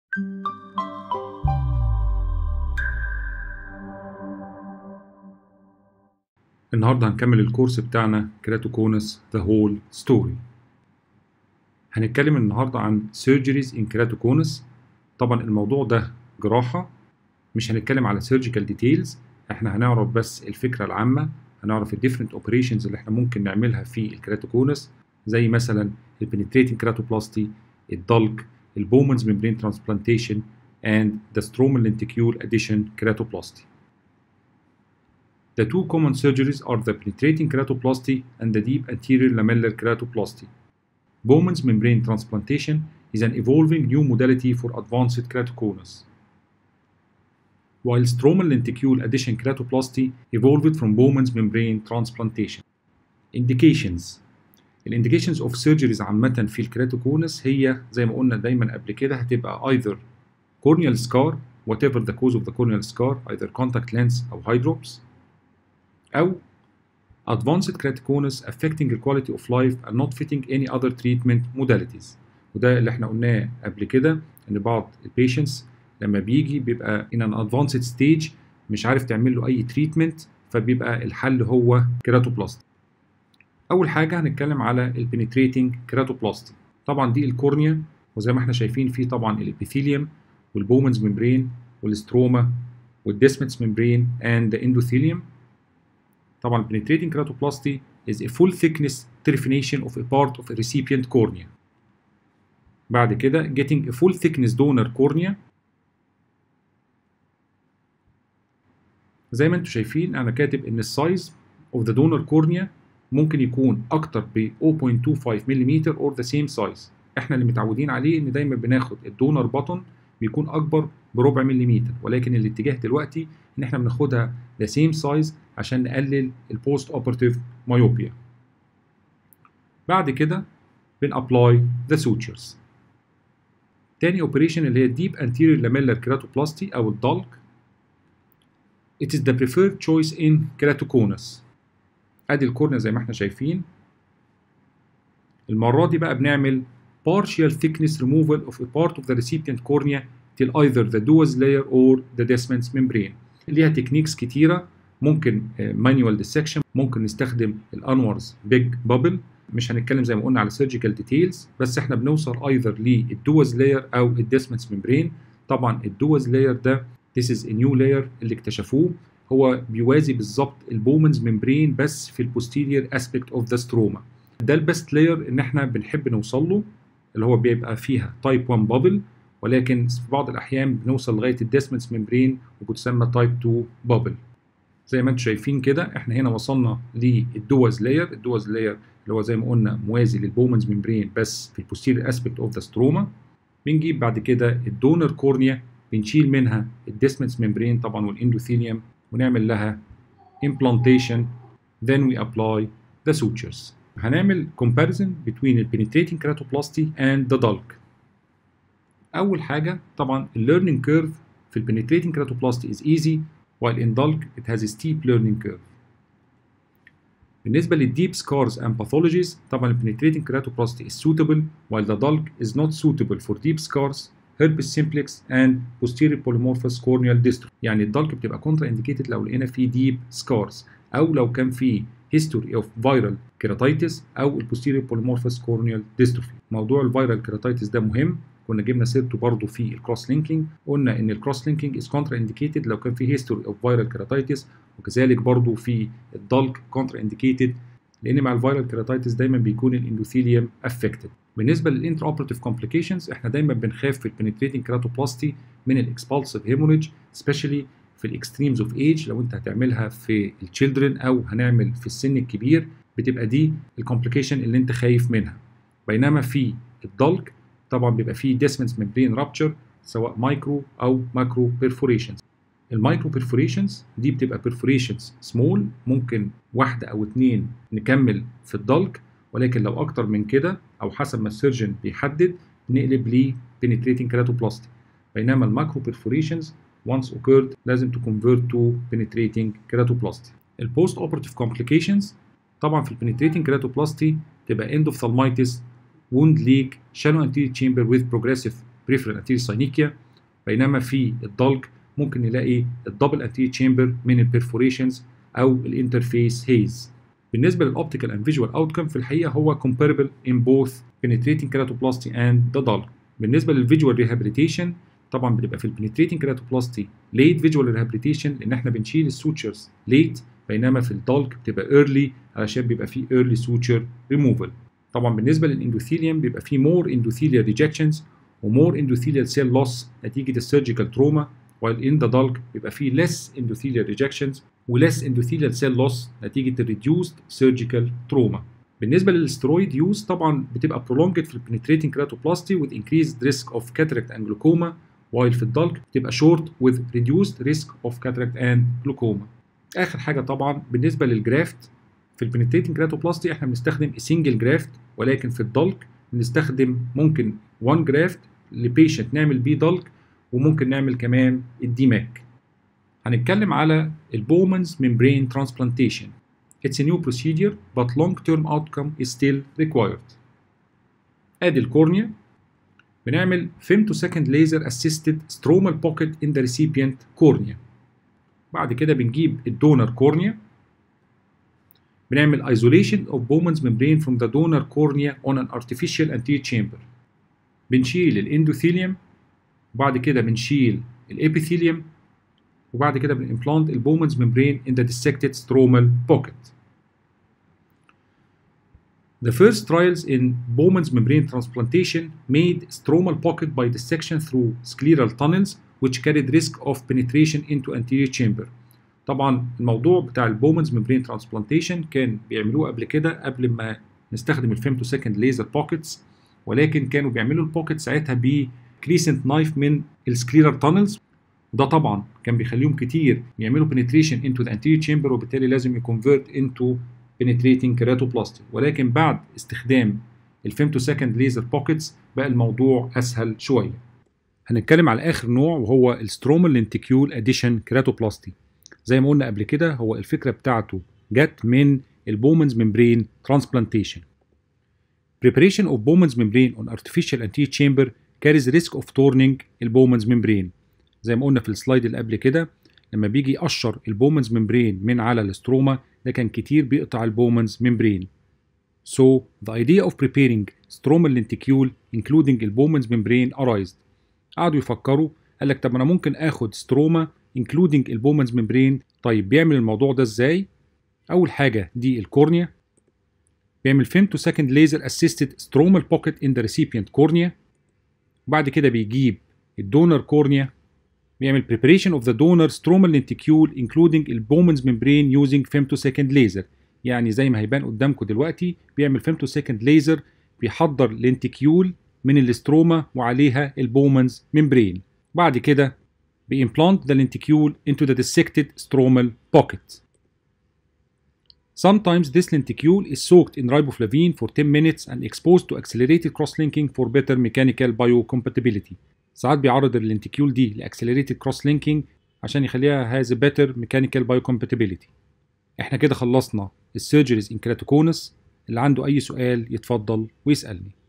النهارده هنكمل الكورس بتاعنا كراتوكونس ذا هول ستوري هنتكلم النهارده عن surgeries in keratoconus طبعا الموضوع ده جراحة مش هنتكلم على surgical details احنا هنعرف بس الفكرة العامة هنعرف ال different operations اللي احنا ممكن نعملها في الكراتوكونس زي مثلا ال penetrating keratoplasty الدلك البومنز membrane transplantation and the stromal lenticule addition keratoplasty The two common surgeries are the penetrating keratoplasty and the deep anterior lamellar keratoplasty. Bowman's membrane transplantation is an evolving new modality for advanced keratoconus. While stromal lenticule addition keratoplasty evolved from Bowman's membrane transplantation. Indications Indications of surgeries عامة في الكراتوكونس هي زي ما قلنا دايما قبل كده هتبقى either corneal scar whatever the cause of the corneal scar either contact lens أو eye drops أو advanced keratoconus affecting the quality of life and not fitting any other treatment modalities وده اللي احنا قلناه قبل كده ان بعض البيشنتس لما بيجي بيبقى in an advanced stage مش عارف تعمل له اي تريتمنت فبيبقى الحل هو كيراتوبلاستي اول حاجه هنتكلم على البنتريتنج كيراتوبلاستي طبعا دي الكورنيا وزي ما احنا شايفين في طبعا الابيثيليوم والبومنز ممبرين والستروما والديسمتس ممبرين and the endothelium طبعا penetrating keratoplasty is a full thickness terfination of a part of a recipient cornea. بعد كده getting a full thickness donor cornea زي ما انتم شايفين انا كاتب ان السايز of the donor cornea ممكن يكون اكتر ب 0.25 ملم or the same size احنا اللي متعودين عليه ان دايما بناخد الدونر بطن بيكون اكبر بربع مليمتر ولكن الاتجاه دلوقتي ان احنا بناخدها the same size عشان نقلل البوست اوبرتيف مايوبيا بعد كده بن ابلاي ذا سوتشرز تاني اوبريشن اللي هي deep anterior lamellar keratoplasty او الدلك it is the preferred choice in keratoconus ادي الكورنيا زي ما احنا شايفين المرة دي بقى بنعمل partial thickness removal of a part of the recipient cornea till either the Duas layer or the Descemet's membrane ليها تكنيكس كتيرة ممكن مانيوال ديسكشن ممكن نستخدم الانورز بيج بابل مش هنتكلم زي ما قلنا على سيرجيكال ديتيلز بس احنا بنوصل ايذر للدوز لاير او الديسمنتس ممبرين طبعا الدوز لاير ده this is a new layer اللي اكتشفوه هو بيوازي بالظبط البومنز ممبرين بس في البوستيريور اسبيكت اوف ذا ستروما ده البست لاير ان احنا بنحب نوصل له اللي هو بيبقى فيها تايب 1 بابل ولكن في بعض الاحيان بنوصل لغايه الديسمنتس ممبرين وبتسمى تايب 2 بابل زي ما انتم شايفين كده احنا هنا وصلنا للدوز لاير الدوز لاير اللي هو زي ما قلنا موازي للبومنز ممبرين بس في البوستيريور اسبيكت اوف ذا ستروما بنجيب بعد كده الدونر كورنيا بنشيل منها الديسمنتس ممبرين طبعا والاندوثيليوم ونعمل لها implantation then we apply the sutures هنعمل comparison between the penetrating keratoplasty and the dulk أول حاجة طبعا ال learning curve في ال penetrating keratoplasty is easy while in dulk it has a steep learning curve بالنسبة لل deep scars and pathologies طبعا ال penetrating keratoplasty is suitable while the dulk is not suitable for deep scars herpes simplex and posterior polymorphous corneal dystrophy يعني الدلك بتبقى كونترا انديكيتد لو لقينا فيه deep scars او لو كان فيه history of viral keratitis او البوستيريور polymorphous corneal dystrophy موضوع الفيرال كيراتيتس ده مهم كنا جبنا سيرته برضه في الكروس لينكينج قلنا ان الكروس لينكينج از كونترا انديكيتد لو كان في هيستوري اوف فيرال كيراتيتس وكذلك برضه في الدلك كونترا انديكيتد لان مع الفيرال كيراتيتس دايما بيكون الاندوثيليوم افكتد بالنسبه للانتر اوبراتيف كومبليكيشنز احنا دايما بنخاف في البنتريتنج كيراتوبلاستي من الاكسبالسيف هيموريج سبيشالي في الاكستريمز اوف ايج لو انت هتعملها في التشيلدرن او هنعمل في السن الكبير بتبقى دي الكومبليكيشن اللي انت خايف منها بينما في الدلك طبعا بيبقى فيه ديسمنتس ممبرين رابتشر سواء مايكرو او ماكرو بيرفوريشنز المايكرو بيرفوريشنز دي بتبقى بيرفوريشنز سمول ممكن واحده او اتنين نكمل في الدلك ولكن لو اكتر من كده او حسب ما السيرجن بيحدد نقلب ل penetrating keratoplasty بينما الماكرو perforations once occurred لازم to convert to penetrating keratoplasty البوست اوبراتيف complications طبعا في penetrating keratoplasty تبقى endophthalmitis wound leak shallow anterior chamber with progressive بريفرال انتيريور ساينيكيا بينما في الدلك ممكن نلاقي الدبل انتيريور تشامبر من البرفوريشنز او الانترفيس هيز بالنسبه للاوبتيكال اند فيجوال اوتكم في الحقيقه هو comparable in both penetrating keratoplasty and the dull بالنسبه للفيجوال ريهابيليتيشن طبعا بتبقى في البنتريتنج كيراتوبلاستي ليت فيجوال ريهابيليتيشن لان احنا بنشيل السوتشرز ليت بينما في الدالك بتبقى ايرلي علشان بيبقى فيه ايرلي سوتشر ريموفال طبعا بالنسبه للاندوثيليوم بيبقى فيه مور اندوثيليال ريجكشنز ومور اندوثيليال سيل لوس نتيجه السيرجيكال تروما while in the bulk بيبقى فيه less endothelial rejections و less endothelial cell loss نتيجة ال reduced surgical trauma. بالنسبة للسترويد يوز طبعا بتبقى prolonged في ال penetrating keratoplasty with increased risk of cataract and glaucoma while في الدلك بتبقى short with reduced risk of cataract and glaucoma. آخر حاجة طبعا بالنسبة للجرافت في ال penetrating keratoplasty احنا بنستخدم single graft ولكن في الدلك بنستخدم ممكن one graft لبيشنت نعمل بيه دلك وممكن نعمل كمان الديماك هنتكلم على البومنز membrane transplantation It's a new procedure but long-term outcome is still required ادي الكورنيا بنعمل femtosecond laser assisted stromal pocket in the recipient cornea بعد كده بنجيب الدونر كورنيا بنعمل isolation of Bowman's membrane from the donor cornea on an artificial anterior chamber بنشيل الاندوثيليوم وبعد كده بنشيل الابيثيليوم وبعد كده بنimplant البومنز membrane in the dissected stromal pocket. The first trials in Bowman's membrane transplantation made stromal pocket by dissection through scleral tunnels which carried risk of penetration into anterior chamber. طبعا الموضوع بتاع البومنز membrane transplantation كان بيعملوه قبل كده قبل ما نستخدم الفيمتو سكند ليزر بوكيتس ولكن كانوا بيعملوا البوكيت ساعتها ب كريسنت نايف من السكليرال تانلز وده طبعا كان بيخليهم كتير يعملوا penetration into the anterior chamber وبالتالي لازم يكونفيرت into penetrating keratoplasty ولكن بعد استخدام الفيمتو سكند ليزر بوكيتس بقى الموضوع اسهل شويه هنتكلم على اخر نوع وهو السترومال لنتيكيول اديشن كيراتوبلاستي زي ما قلنا قبل كده هو الفكره بتاعته جت من البومنز ممبرين ترانسبلانتيشن preparation of Bowman's membrane on artificial anterior chamber carries risk of turning البومنز membrane زي ما قلنا في السلايد اللي قبل كده لما بيجي يقشر البومنز membrane من على الاستروما ده كان كتير بيقطع البومنز membrane So the idea of preparing stromal lenticule including البومنز membrane arised قعدوا يفكروا قال لك طب انا ممكن اخد ستروما including البومنز membrane طيب بيعمل الموضوع ده ازاي اول حاجه دي الكورنيا بيعمل femto second laser assisted stromal pocket in the recipient cornea وبعد كده بيجيب الدونر كورنيا بيعمل preparation of the donor stromal lenticule including البومنز membrane using femtosecond laser يعني زي ما هيبان قدامكم دلوقتي بيعمل femtosecond laser بيحضر لنتيكيول من الاستروما وعليها البومنز membrane بعد كده بيimplant the lenticule into the dissected stromal pocket Sometimes this lenticule is soaked in riboflavin for 10 minutes and exposed to accelerated cross-linking for better mechanical biocompatibility. ساعات بيعرض اللينتيكيول دي لاكسلريتد كروس لينكينج عشان يخليها هاز better mechanical biocompatibility. احنا كده خلصنا السيرجريز ان كراتوكونس اللي عنده اي سؤال يتفضل ويسالني.